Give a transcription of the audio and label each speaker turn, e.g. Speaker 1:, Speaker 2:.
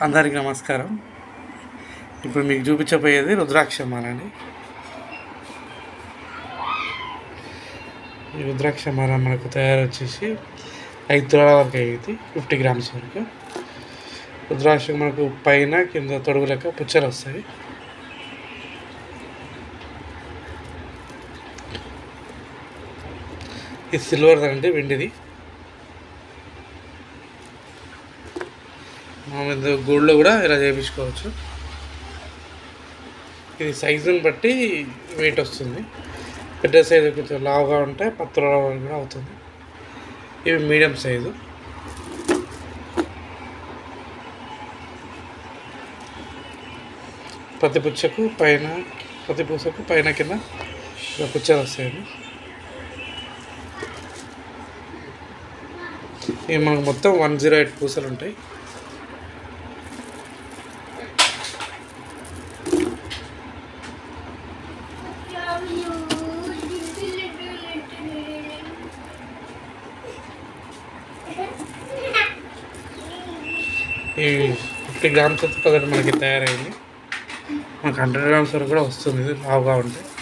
Speaker 1: అందరికీ నమస్కారం ఇప్పుడు మీకు చూపించబోయేది రుద్రాక్ష మాల అండి ఈ రుద్రాక్ష మాల మనకు తయారు వచ్చేసి ఐదు తులాల వరకు అయ్యింది ఫిఫ్టీ గ్రామ్స్ వరకు రుద్రాక్ష మనకు పైన కింద తొడుగు లెక్క పుచ్చలు వస్తాయి ఇది సిల్వర్ అండి వెండిది మనం గోల్డ్లో కూడా ఇలా చేయించుకోవచ్చు ఇది సైజుని బట్టి వెయిట్ వస్తుంది పెద్ద సైజు కొంచెం లావుగా ఉంటే పత్తు లావు కూడా అవుతుంది ఇవి మీడియం సైజు ప్రతి పుచ్చకు పైన ప్రతి పూసకు పైన కింద ఇలా పుచ్చలు వస్తాయండి ఇవి మనకు మొత్తం వన్ జీరో ఎయిట్ పూసలు ఉంటాయి ఈ ఫిఫ్టీ గ్రామ్స్ అయితే ప్రజెంట్ మనకి తయారైంది మనకు హండ్రెడ్ గ్రామ్స్ వరకు కూడా వస్తుంది ఇది లావుగా ఉంటే